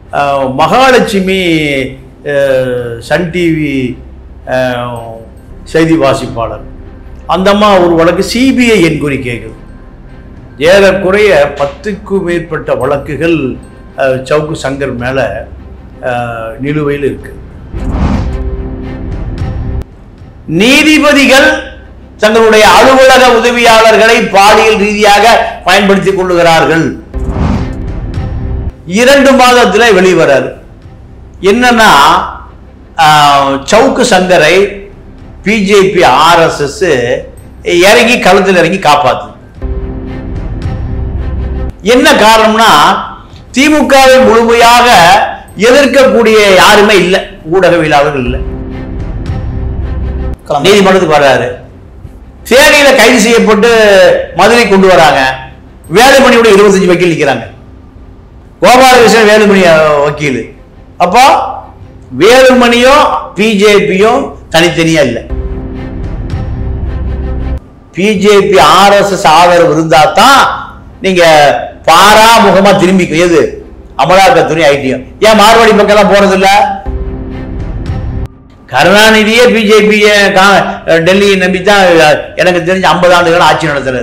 அஹ், மகாலட்சுமி அஹ், Sun TV அஹ், செய்தி வாசிப்பாளர் அந்த அம்மா ஒரு வழக்கு சிபிஐ என்கொயரி கேட்குது ஏறக்குறைய பத்துக்கும் மேற்பட்ட வழக்குகள் அஹ், சவுக்கு சங்கர் மேலே நிலுவையில் இருக்கு நீதிபதிகள் தங்களுடைய அலுவலக உதவியாளர்களை பாலியல் ரீதியாக பயன்படுத்திக் கொள்ளுகிறார்கள் இரண்டு மாதத்துல வெளிவராரு என்னன்னா ஆஹ், சவுக்கு சங்கரை பிஜேபி ஆர்எஸ்எஸ் இறங்கி களத்தில் இறங்கி காப்பாத்து என்ன காரணம்னா திமுகவை முழுமையாக எதிர்க்கக்கூடிய யாருமே இல்லை ஊடகவியலாளர்கள் இல்லை கிளம்பு. நீதிமன்றத்துக்கு வர்றாரு தேனியில கைது செய்யப்பட்டு மதுரை கொண்டு வராங்க வேலுமணியோட இருபத்தஞ்சு வக்கீல் நிற்கிறாங்க கோபாலகிருஷ்ணன் வேலுமணி அஹ், வக்கீல் அப்போ வேலுமணியும் பிஜேபியும் தனித்தனியா இல்லை பிஜேபி ஆர்எஸ்எஸ் ஆதரவு இருந்தா தான் நீங்க பாராமுகமா திரும்பி எது அமலாக்கத்துறை ஐடியும் ஏன் மார்வாடி பக்கம் போறது இல்ல கருணாநிதியே பிஜேபி டெல்லியை நம்பி தான் எனக்கு தெரிஞ்ச ஐம்பது ஆண்டுகள் ஆட்சி நடத்துறாரு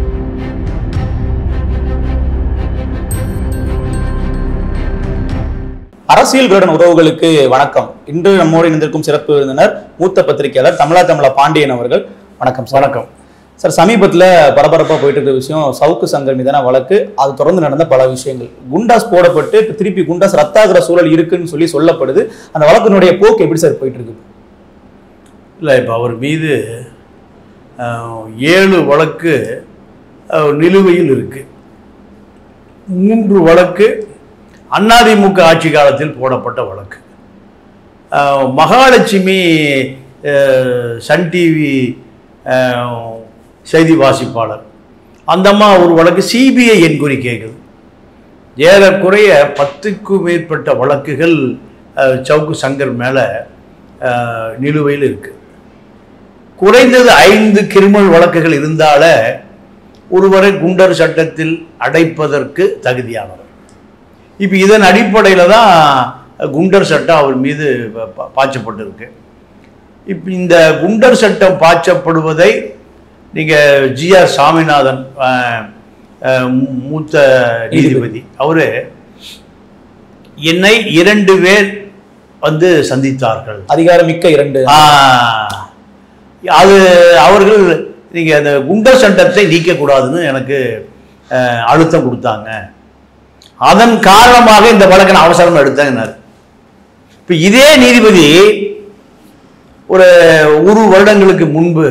அரசியல் விகடன் உறவுகளுக்கு வணக்கம் இன்று நம்மோடு இணைந்திருக்கும் சிறப்பு விருந்தினர் மூத்த பத்திரிகையாளர் தமிழா தமிழா பாண்டியன் அவர்கள் வணக்கம் சார் வணக்கம் சார் சமீபத்தில் பரபரப்பாக போயிட்டு இருக்க விஷயம் சவுக்கு சங்கர் மீதான வழக்கு அது தொடர்ந்து நடந்த பல விஷயங்கள் குண்டாஸ் போடப்பட்டு இப்ப திருப்பி குண்டாஸ் ரத்தாகிற சூழல் இருக்குன்னு சொல்லி சொல்லப்படுது அந்த வழக்கினுடைய போக்கு எப்படி சார் போயிட்டு இருக்கு இல்லை இப்போ அவர் மீது அஹ், ஏழு வழக்கு அஹ், நிலுவையில் இருக்கு மூன்று வழக்கு அதிமுக ஆட்சி காலத்தில் போடப்பட்ட வழக்கு அஹ், மகாலட்சுமி அஹ், சன் டிவி அஹ், செய்தி வாசிப்பாளர் அந்த அம்மா ஒரு வழக்கு சிபிஐ என்கொயரி கேட்குது ஏறக்குறைய பத்துக்கும் மேற்பட்ட வழக்குகள் அஹ், சவுக்கு சங்கர் மேலே நிலுவையில் இருக்கு குறைந்தது ஐந்து கிரிமினல் வழக்குகள் இருந்தால ஒருவரை குண்டர் சட்டத்தில் அடைப்பதற்கு தகுதியானவர் இப்போ இதன் அடிப்படையில் தான் குண்டர் சட்டம் அவர் மீது பா- பா- பாய்ச்சப்பட்டிருக்கு இப்போ இந்த குண்டர் சட்டம் பாய்ச்சப்படுவதை நீங்கள் ஜிஆர் சாமிநாதன் அஹ், அஹ், மூத்த நீதிபதி அவரு என்னை இரண்டு பேர் வந்து சந்தித்தார்கள் அதிகாரமிக்க இரண்டு ஆ, அது அவர்கள் நீங்க அந்த குண்டர் சட்டத்தை நீக்கக்கூடாதுன்னு எனக்கு அஹ், அழுத்தம் கொடுத்தாங்க அதன் காரணமாக இந்த வழக்கை நான் அவசரம் எடுத்தேன்னாரு இப்போ இதே நீதிபதி ஒரு ஒரு வருடங்களுக்கு முன்பு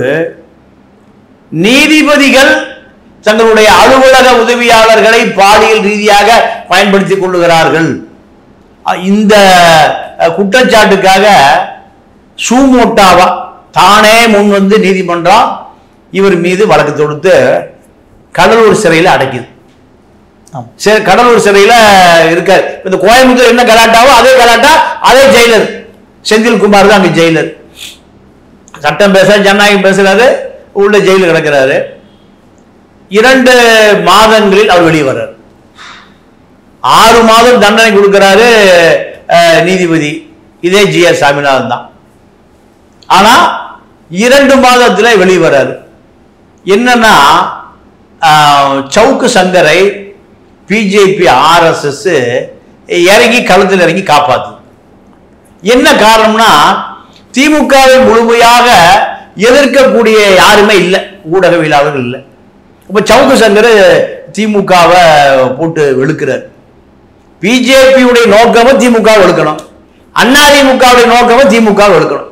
நீதிபதிகள் தங்களுடைய அலுவலக உதவியாளர்களை பாலியல் ரீதியாக பயன்படுத்திக் கொள்ளுகிறார்கள் அஹ் இந்த அஹ், குற்றச்சாட்டுக்காக சூமோட்டாவா தானே முன் வந்து நீதிமன்றம் இவர் மீது வழக்கு தொடுத்து கடலூர் சிறையில் அடைக்குது ஆமா. சரி கடலூர் சிறையில் இருக்கார் இந்த கோயம்புத்தூர் என்ன கலாட்டாவோ அதே கலாட்டா அதே ஜெயிலர் செந்தில்குமார் தான் அங்கே ஜெயிலர் சட்டம் பேச ஜனநாயகம் பேசுறாரு உள்ள ஜெயிலில் கிடக்கிறாரு இரண்டு மாதங்களில் அவர் வெளியே வர்றார் ஆறு மாதம் தண்டனை கொடுக்கிறாரு அஹ், நீதிபதி இதே ஜி எஸ் சாமிநாதன் தான் ஆனா இரண்டு மாதத்துல வெளியே வர்றாரு என்னன்னா ஆஹ், சவுக்கு சங்கரை பிஜேபி ஆர்எஸ்எஸ் இறங்கி களத்தில் இறங்கி காப்பாத்து என்ன காரணம்னா திமுகவை முழுமையாக எதிர்க்கக்கூடிய யாருமே இல்லை ஊடகவியலாளர்கள் இல்லை இப்போ சவுக்கு சங்கர் திமுகவை போட்டு வெளுக்கிறார் பிஜேபியுடைய நோக்கமும் திமுக வெளுக்கணும் அதிமுகவுடைய நோக்கமும் திமுக வெளுக்கணும்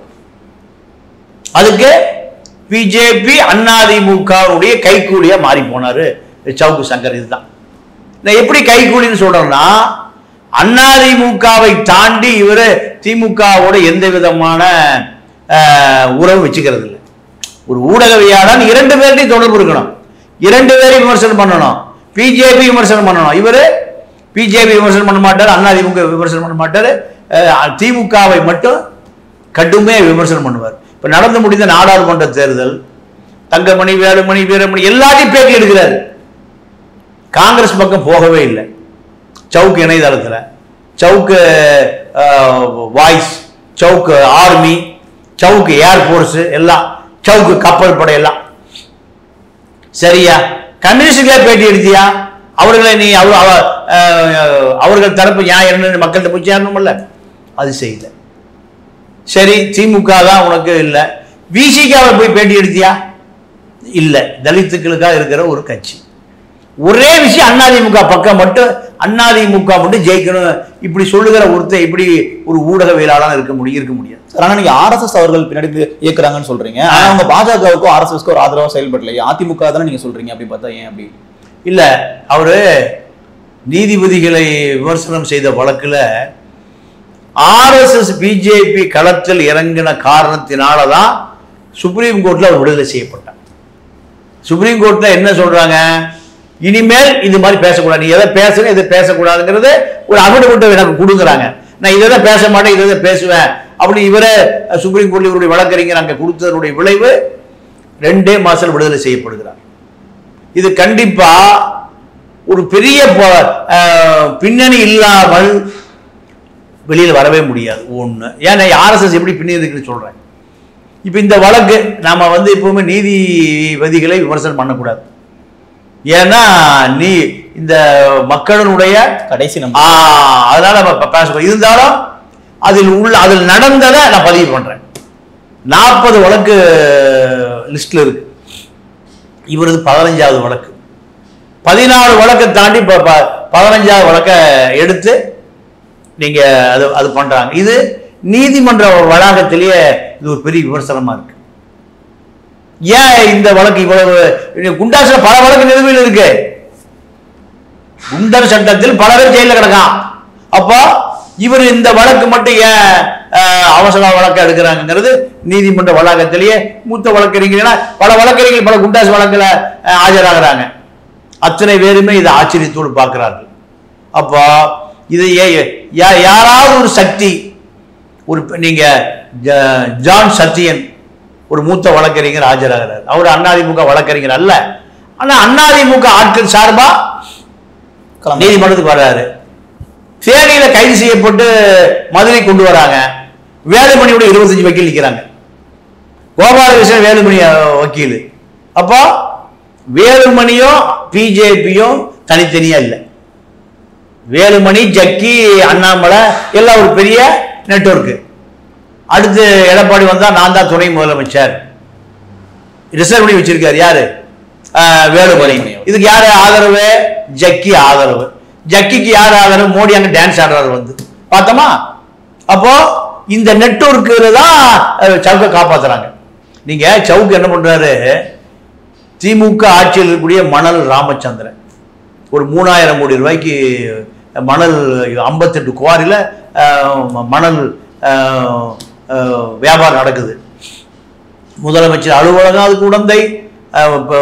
அதுக்கு பிஜேபி அதிமுகவுடைய கைக்கூலியா மாறி போனாரு சவுக்கு சங்கர் இதுதான் நான் எப்படி கைக்கூலின்னு சொல்றேன்னா அதிமுகவை தாண்டி இவர் திமுகவோட எந்த விதமான அஹ், உறவு வச்சுக்கிறது இல்லை ஒரு ஊடகவியாளன் இரண்டு பேர்ட்டையும் தொடர்பு இருக்கணும் இரண்டு பேரையும் விமர்சனம் பண்ணணும் பிஜேபி விமர்சனம் பண்ணணும் இவர் பிஜேபி விமர்சனம் பண்ண மாட்டார் அதிமுக விமர்சனம் பண்ண மாட்டார் அஹ், திமுகவை மட்டும் கடுமையாக விமர்சனம் பண்ணுவார் இப்போ நடந்து முடிந்த நாடாளுமன்ற தேர்தல் தங்கமணி வேலுமணி வீரமணி எல்லாத்தையும் பேட்டி எடுக்கிறாரு காங்கிரஸ் பக்கம் போகவே இல்லை சவுக்கு இணையதளத்தில் Savukku voice Savukku army Savukku air force எல்லாம் சவுக்கு கப்பல் படை எல்லாம் சரியா கம்யூனிஸ்டுகளே பேட்டி எடுத்தியா அவர்களை நீ அவ அவ- அஹ், அவர்கள் தரப்பு நியாயம் என்னன்னு மக்கள்கிட்ட போய் சேரணும்ல அது செய்யல சரி திமுக தான் உனக்கு இல்லை விசிகாவை போய் பேட்டி எடுத்தியா இல்லை தலித்துக்களுக்காக இருக்கிற ஒரு கட்சி ஒரே விஷயம் அதிமுக பக்கம் மட்டும் அதிமுக மட்டும் ஜெயிக்கணும் இப்படி சொல்லுகிற ஒருத்தர் இப்படி ஒரு ஊடகவியலாளர் இருக்க முடியும் இருக்க முடியாது சார் ஆனா நீங்க ஆர்எஸ்எஸ் அவர்கள் பின்னாடி இருந்து இயக்குறாங்கன்னு சொல்றீங்க ஆனா அவங்க பாஜகவுக்கும் ஆர்எஸ்எஸ்க்கும் ஒரு ஆதரவா செயல்படலையே அதிமுக தானே நீங்க சொல்றீங்க அப்படி பார்த்தா ஏன் அப்படி இல்லை அவரு நீதிபதிகளை விமர்சனம் செய்த வழக்குல ஆர்எஸ்எஸ் பிஜேபி களத்தில் இறங்கின காரணத்தினால தான் சுப்ரீம் கோர்ட்ல அவர் விடுதலை செய்யப்பட்டார் சுப்ரீம் கோர்ட்ல என்ன சொல்றாங்க இனிமேல் இது மாதிரி பேசக்கூடாது நீ எதை பேசணும் எதை பேசக்கூடாதுங்கிறது ஒரு அகடுபட்டு எனக்கு கொடுக்குறாங்க நான் இதை தான் பேச மாட்டேன் இதை தான் பேசுவேன் அப்படி இவரே அஹ், சுப்ரீம் கோர்ட்ல இவருடைய வழக்கறிஞர் அங்கே கொடுத்ததனுடைய விளைவு ரெண்டே மாசம் விடுதலை செய்யப்படுகிறார் இது கண்டிப்பா ஒரு பெரிய ப- அஹ், பின்னணி இல்லாமல் வெளியில் வரவே முடியாது ஒன்று ஏன்னா ஆர்எஸ்எஸ் எப்படி பின்னணி இருக்குன்னு சொல்றேன் இப்போ இந்த வழக்கு நாம வந்து எப்பவுமே நீதிபதிகளை விமர்சனம் பண்ணக்கூடாது ஏன்னா நீ இந்த மக்களுடைய கடைசி ஆ, நம்ம அதனால நம்ம ப- பேச இருந்தாலும் அதில் உள்ள அதில் நடந்ததை நான் பதிவு பண்றேன் நாற்பது வழக்கு லிஸ்ட்ல இருக்கு இவரது பதினஞ்சாவது வழக்கு பதினாலு வழக்கை தாண்டி இப்போ பதினஞ்சாவது வழக்கை எடுத்து நீங்க அது அது பண்றாங்க இது நீதிமன்ற வளாகத்திலேயே இது ஒரு பெரிய விமர்சனமா இருக்கு ஏன் இந்த வழக்கு இவ்வளவு குண்டாசுல பல வழக்கு நிலுவையில் இருக்கு குண்டர் சட்டத்தில் பல பேர் ஜெயில கிடக்கான் அப்போ இவர் இந்த வழக்கு மட்டும் ஏன் அஹ், அவசர வழக்கு எடுக்கிறாங்கிறது நீதிமன்ற வளாகத்திலேயே மூத்த வழக்கறிஞர் பல வழக்கறிஞர்கள் பல குண்டாஸ் வழக்குல அஹ், ஆஜராகிறாங்க அத்தனை பேருமே இதை ஆச்சரியத்தோடு பார்க்கிறார்கள் அப்போ இது ஏ- யா- யாராவது ஒரு சக்தி ஒரு பெ- நீங்க ஜ- ஜான் சத்தியன் ஒரு மூத்த வழக்கறிஞர் ஆஜராகிறார் அவர் அதிமுக வழக்கறிஞர் அல்ல ஆனா அதிமுக ஆட்கள் சார்பா கிளம்பு. நீதிமன்றத்துக்கு வர்றாரு தேனியில கைது செய்யப்பட்டு மதுரை கொண்டு வராங்க வேலுமணியோட இருபத்தஞ்சு வக்கீல் நிற்கிறாங்க கோபாலகிருஷ்ணன் வேலுமணி அஹ், வக்கீல் அப்போ வேலுமணியும் பிஜேபியும் தனித்தனியா இல்லை வேலுமணி ஜக்கி அண்ணாமலை எல்லாம் ஒரு பெரிய நெட்வொர்க்கு அடுத்து எடப்பாடி வந்தா நான் தான் துணை முதலமைச்சர் ரிசர்வ் பண்ணி வச்சிருக்காரு யாரு ஆஹ், வேலுமணி இதுக்கு யாரு ஆதரவு ஜக்கி ஆதரவு ஜக்கிக்கு யார் ஆதரவு மோடி அங்க டான்ஸ் ஆடுறாரு வந்து பார்த்தோமா அப்போ இந்த நெட்வொர்க்கில் தான் அஹ், சவுக்கை காப்பாத்துறாங்க நீங்க சவுக்கு என்ன பண்றாரு திமுக ஆட்சியில் இருக்கக்கூடிய மணல் ராமச்சந்திரன் ஒரு மூணாயிரம் கோடி ரூபாய்க்கு மணல் ஐம்பத்தெட்டு குவாரியில் மணல் அஹ், அஹ், வியாபாரம் நடக்குது முதலமைச்சர் அலுவலகம் அதுக்கு உடந்தை அஹ், இப்போ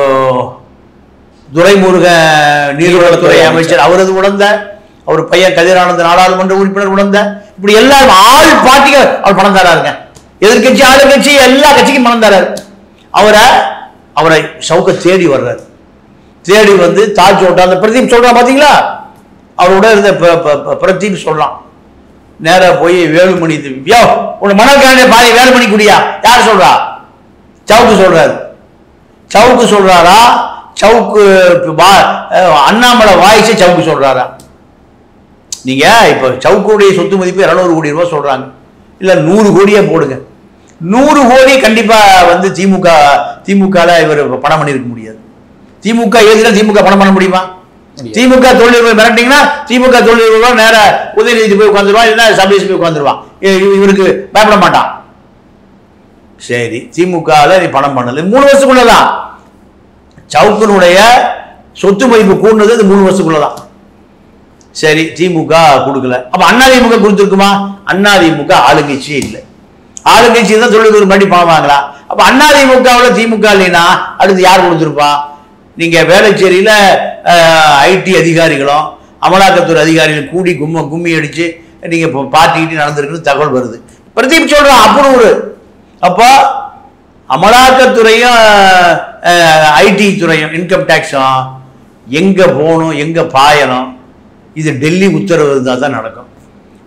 துரைமுருகன் நீர்வளத்துறை அமைச்சர் அவரது உடந்த அவர் பையன் கதிரானந்த நாடாளுமன்ற உறுப்பினர் உடந்த இப்படி எல்லாரும் ஆள் பாட்டிக்கு அவர் பணம் தராருங்க எதிர்க்கட்சி ஆளுங்கட்சி எல்லா கட்சிக்கும் பணம் தராரு அவரை அவரை சவுக்க தேடி வர்றாரு தேடி வந்து தாஜ் ஹோட்டல் அந்த பிரதீப் சொல்றான் பாத்தீங்களா அவரோட இருந்த ப- ப- ப- பிரதீப் சொல்றான் நேரா போய் வேலுமணி இது- யோ உன் மணல் காணே பாதி வேலுமணி குடியா யார் சொல்றா சவுக்கு சொல்றாரு சவுக்கு சொல்றாரா சவுக்கு வா- அஹ் அண்ணாமலை வாய்ஸே சவுக்கு சொல்றாரா நீங்க இப்ப சவுக்குடைய சொத்து மதிப்பு இருநூறு கோடி ரூபாய் சொல்றாங்க இல்ல நூறு கோடியே போடுங்க நூறு கோடி கண்டிப்பா வந்து திமுக திமுகல இவர் பணம் பண்ணிருக்க முடியாது திமுக எழுதினா திமுக பணம் பண்ண முடியுமா முடியாது. திமுக தொழில் மிரட்டிங்கன்னா திமுக தொழில் நேர உதயநிதி போய் உட்காந்துருவான் இல்லைன்னா சபீஸ் போய் உட்காந்துருவான் இவருக்கு பயப்பட மாட்டான் சரி திமுகல நீ பணம் பண்ணல இது மூணு வருஷத்துக்குள்ளதான் சவுக்கனுடைய சொத்து மதிப்பு கூடுனது இது மூணு வருஷத்துக்குள்ளதான் சரி திமுக கொடுக்கல அப்ப அதிமுக கொடுத்துருக்குமா அதிமுக ஆளுங்கட்சியே இல்லை ஆளுங்கட்சி தான் தொழில் ஒரு மணி பணம் வாங்கலாம் அப்ப அதிமுகவில் திமுக இல்லைன்னா அடுத்து யார் கொடுத்துருப்பா நீங்க வேளச்சேரியில ஐடி அதிகாரிகளும் அமலாக்கத்துறை அதிகாரிகள் கூடி கும்ம கும்மி அடிச்சு நீங்க இப்போ பார்ட்டிக்கிட்டு நடந்திருக்குன்னு தகவல் வருது பிரதீப் சொல்றான் அப்ரூவரு அப்போ அமலாக்கத்துறையும் ஐடி துறையும் இன்கம் டேக்ஸும் எங்க போகணும் எங்க பாயணும் இது டெல்லி உத்தரவு இருந்தால் தான் நடக்கும்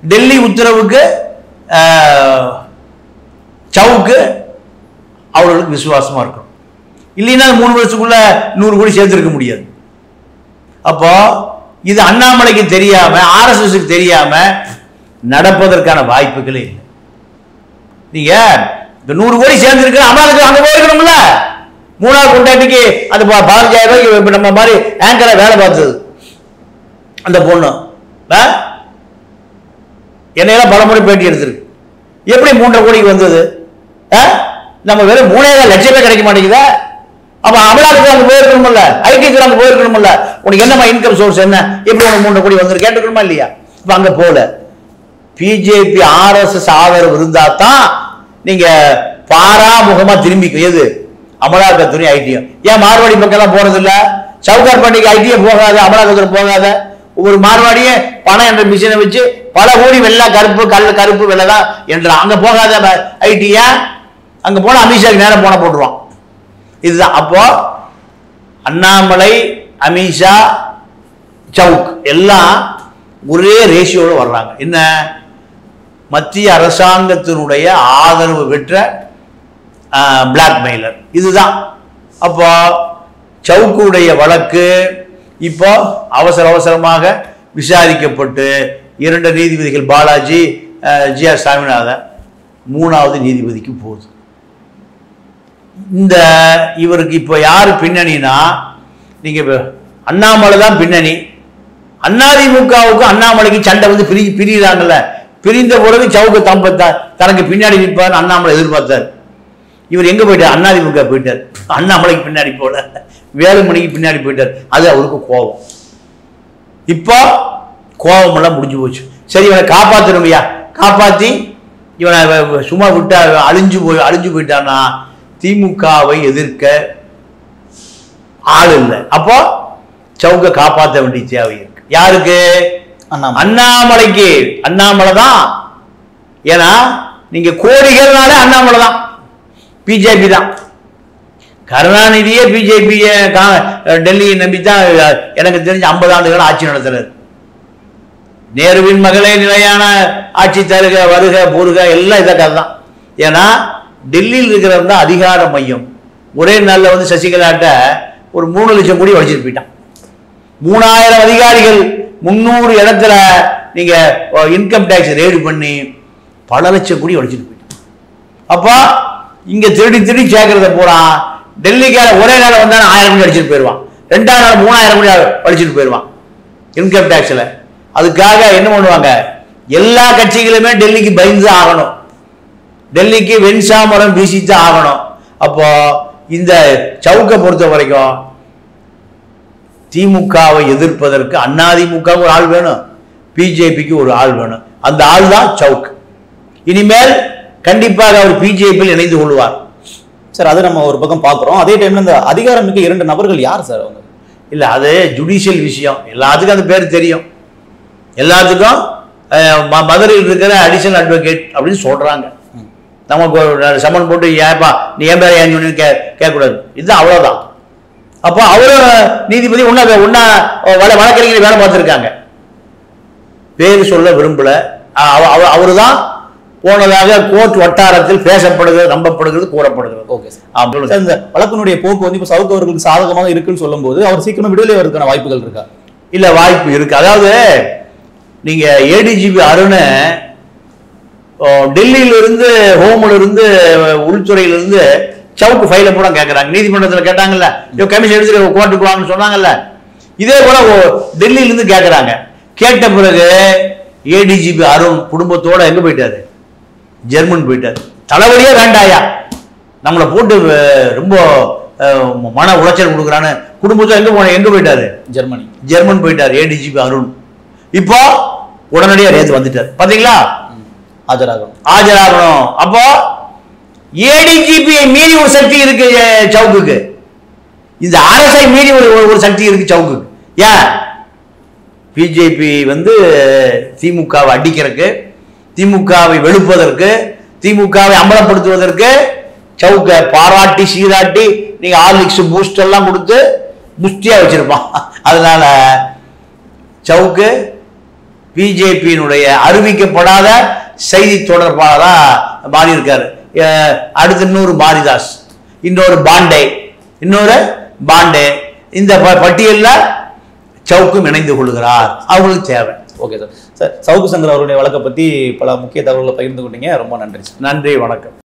டெல்லி உத்தரவுக்கு ஆஹ், சவுக்கு அவர்களுக்கு விசுவாசமா இருக்கணும் இல்லைன்னா அது மூணு வருஷத்துக்குள்ள நூறு கோடி சேர்த்திருக்க முடியாது அப்போ இது அண்ணாமலைக்கு தெரியாம ஆர்எஸ்எஸ்க்கு தெரியாம நடப்பதற்கான வாய்ப்புகளே இல்லை நீங்க இந்த நூறு கோடி சேர்ந்திருக்கு அமலாக்கத்துறை அங்க போயிருக்கணும்ல மூணாவது கொண்டாட்டிக்கு அந்த ப- பதினஞ்சாயிரம் ரூபாய்க்கு இப்ப நம்ம மாதிரி ஆங்கரை வேலை பார்த்தது அந்த பொண்ணு ஆ? என்னையெல்லாம் பல முறை பேட்டி எடுத்திருக்கு எப்படி மூன்றரை கோடிக்கு வந்தது ஆ? நம்ம வெறும் மூணே கால் லட்சமே கிடைக்க மாட்டேங்குதா அப்ப அமலாக்கத்துக்கு அங்க போயிருக்கணும்ல ஐடி துறை அங்க போயிருக்கணும்ல உனக்கு என்னமா இன்கம் சோர்ஸ் என்ன எப்படி உனக்கு மூன்றரை கோடி வந்து கேட்டுக்கணுமா இல்லையா இப்ப அங்க போல பிஜேபி ஆர்எஸ்எஸ் ஆதரவு இருந்தா தான் நீங்க பாராமுகமா திரும்பிக்கும் எது அமலாக்கத்துறை ஐடிஎம் ஏன் மார்வாடி பக்கம்லாம் போறது இல்ல சவுகார் பாண்டிக்கு ஐடிஎம் போகாத அமலாக்கத்துறை போகாத ஒவ்வொரு மார்வாடியும் பணம் என்ற மிஷினை வச்சு பல கோடி வெள்ளை கருப்பு கல் கருப்பு வெள்ளை தான் என்றான் அங்க போகாத ஐடியா அங்க போனா அமித்ஷாக்கு நேரம் போன போட்டுருவான் இதுதான் அப்போ அண்ணாமலை அமித்ஷா சவுக் எல்லாம் ஒரே ரேஷியோட வர்றாங்க என்ன மத்திய அரசாங்கத்தினுடைய ஆதரவு பெற்ற பிளாக்மெயிலர் இதுதான் அப்போ சவுக்குடைய வழக்கு இப்போ அவசர அவசரமாக விசாரிக்கப்பட்டு இரண்டு நீதிபதிகள் பாலாஜி ஜி ஆர் சாமிநாதன் மூணாவது நீதிபதிக்கு போகுது இந்த இவருக்கு இப்போ யார் பின்னணினா நீங்க இப்ப அண்ணாமலை தான் பின்னணி அதிமுகவுக்கும் அண்ணாமலைக்கு சண்டை வந்து பிரி பிரியுறாங்கல்ல பிரிந்த பிறகு சவுக்கு தம்ப த- தனக்கு பின்னாடி நிற்பார் அண்ணாமலை எதிர்பார்த்தார் இவர் எங்க போயிட்டார் அதிமுக போயிட்டார் அண்ணாமலைக்கு பின்னாடி போல வேலுமணிக்கு பின்னாடி போயிட்டார் அது அவருக்கு கோபம் இப்போ கோபம் எல்லாம் முடிஞ்சு போச்சு சரி இவனை காப்பாற்றணுமையா காப்பாத்தி இவனை வ- வ- சும்மா விட்டா அழிஞ்சு போய் அழிஞ்சு போயிட்டான்னா திமுகவை எதிர்க்க ஆள் இல்லை அப்போ சவுக்க காப்பாற்ற வேண்டிய தேவை இருக்கு யாருக்கு அண்ணாமலை அண்ணாமலைக்கு அண்ணாமலை தான் ஏன்னா நீங்க கோடிகள்னாலே அண்ணாமலை தான் பிஜேபி தான் கருணாநிதியே பிஜேபி டெல்லியை நம்பி தான் எனக்கு தெரிஞ்ச ஐம்பது ஆண்டுகள் ஆட்சி நடத்துறாரு நேருவின் மகளே நிலையான ஆட்சி தருக வருக பொருக எல்லாம் இதை கதை தான் ஏன்னா டெல்லியில் இருக்கிறவன் தான் அதிகார மையம் ஒரே நாளில் வந்து சசிகலாட்ட ஒரு மூணு லட்சம் கோடி வடிச்சிட்டு போயிட்டான் மூணாயிரம் அதிகாரிகள் முந்நூறு இடத்துல நீங்க இன்கம் டேக்ஸ் ரேடு பண்ணி பல லட்சம் கோடி வடிச்சிட்டு போயிட்டான் அப்போ இங்க திருடி திருடி சேர்க்கறத பூரா டெல்லிக்கார ஒரே நாள் வந்தாலும் ஆயிரம் கோடி அடிச்சுட்டு போயிடுவான் ரெண்டாம் நாள் மூணாயிரம் கோடி அடிச்சுட்டு போயிடுவான் இன்கம் டேக்ஸ்ல அதுக்காக என்ன பண்ணுவாங்க எல்லா கட்சிகளுமே டெல்லிக்கு பயந்து தான் ஆகணும் டெல்லிக்கு வெண்சாமரம் வீசித்தான் ஆகணும் அப்போ இந்த சவுக்கை பொறுத்த வரைக்கும் திமுகவை எதிர்ப்பதற்கு அதிமுக ஒரு ஆள் வேணும் பிஜேபிக்கு ஒரு ஆள் வேணும் அந்த ஆள் தான் சவுக் இனிமேல் கண்டிப்பாக அவர் பிஜேபியில் இணைந்து கொள்வார் சார் அது நம்ம ஒரு பக்கம் பார்க்குறோம் அதே டைம்ல இந்த அதிகாரம் மிக்க இரண்டு நபர்கள் யார் சார் அவங்க இல்லை அது ஜுடிஷியல் விஷயம் எல்லாத்துக்கும் அந்த பேர் தெரியும் எல்லாத்துக்கும் அஹ், ம- மதுரையில் இருக்கிற அடிஷனல் அட்வொகேட் அப்படின்னு சொல்றாங்க நமக்கு ஒரு சம்மன் போட்டு ஏன்பா நீ ஏன் பேர் ஏன் சொன்னு கே கேட்கக்கூடாது இதுதான் அவ்வளோதான் அப்போ அவரும் நீதிபதி ஒன்றா ஒன்றா வள வழக்கறிஞர் வேலை பார்த்துருக்காங்க பேர் சொல்ல விரும்பல அவர் தான் போனதாக கோர்ட் வட்டாரத்தில் பேசப்படுகிறது நம்பப்படுகிறது கூறப்படுகிறது ஓகே சார் ஆ, சொல்லுங்க. சார் இந்த வழக்கினுடைய போக்கு வந்து இப்போ சவுக்கு அவர்களுக்கு சாதகமாக இருக்குன்னு சொல்லும்போது அவர் சீக்கிரமா விடுதலை வரதுக்கான வாய்ப்புகள் இருக்கா இல்ல வாய்ப்பு இருக்கு அதாவது நீங்க ஏடிஜிபி அருண் டெல்லியில இருந்து ஹோம்ல இருந்து உள்துறையில இருந்து சவுக்கு ஃபைல பூரா கேட்கறாங்க நீதிமன்றத்துல கேட்டாங்கல்ல ஐயோ கமிஷன் எடுத்துட்டு கோர்ட்டுக்கு வாங்கன்னு சொன்னாங்கல்ல இதே போல ஓ- டெல்லியில இருந்து கேட்கறாங்க கேட்ட பிறகு ஏடிஜிபி அருண் குடும்பத்தோட எங்க போயிட்டாரு ஜெர்மன் போயிட்டாரு தலைவலியே வேண்டாயா நம்மளை போட்டு அஹ், ரொம்ப அஹ், மன உளைச்சல் கொடுக்குறான்னு குடும்பத்தோட எங்க போன எங்க போயிட்டாரு ஜெர்மனி ஜெர்மன் போயிட்டார் ஏடிஜிபி அருண் இப்போ உடனடியா நேத்து வந்துட்டார் பாத்தீங்களா ஆஜராகணும் ஆஜராகணும் அப்போ ஏடிஜிபி மீறி ஒரு சக்தி இருக்கு அஹ், சவுக்குக்கு இந்த அரசை மீறி ஒரு ஒரு- ஒரு சக்தி இருக்கு சவுக்குக்கு ஏன் பிஜேபி வந்து திமுகவை அடிக்கிறதுக்கு திமுகவை வெளுப்பதற்கு திமுகவை அமலப்படுத்துவதற்கு சவுக்க பாராட்டி சீராட்டி நீங்க ஹார்லிக்ஸ் பூஸ்ட் எல்லாம் கொடுத்து புஷ்டியா வச்சிருப்பான் அதனால சவுக்கு பிஜேபியினுடைய அறிவிக்கப்படாத செய்தி தொடர்பாளரா மாறி இருக்காரு அஹ் அடுத்து இன்னொரு மாரிதாஸ் இன்னொரு பாண்டே இன்னொரு பாண்டே இந்த ப- பட்டியல்ல சவுக்கும் இணைந்து கொள்கிறார் அவங்களுக்கு தேவை okay sir sir Savukku Shankar அவருடைய வழக்கை பத்தி பல முக்கிய தகவல்களை பகிர்ந்து கொண்டீங்க ரொம்ப நன்றி சார் நன்றி வணக்கம்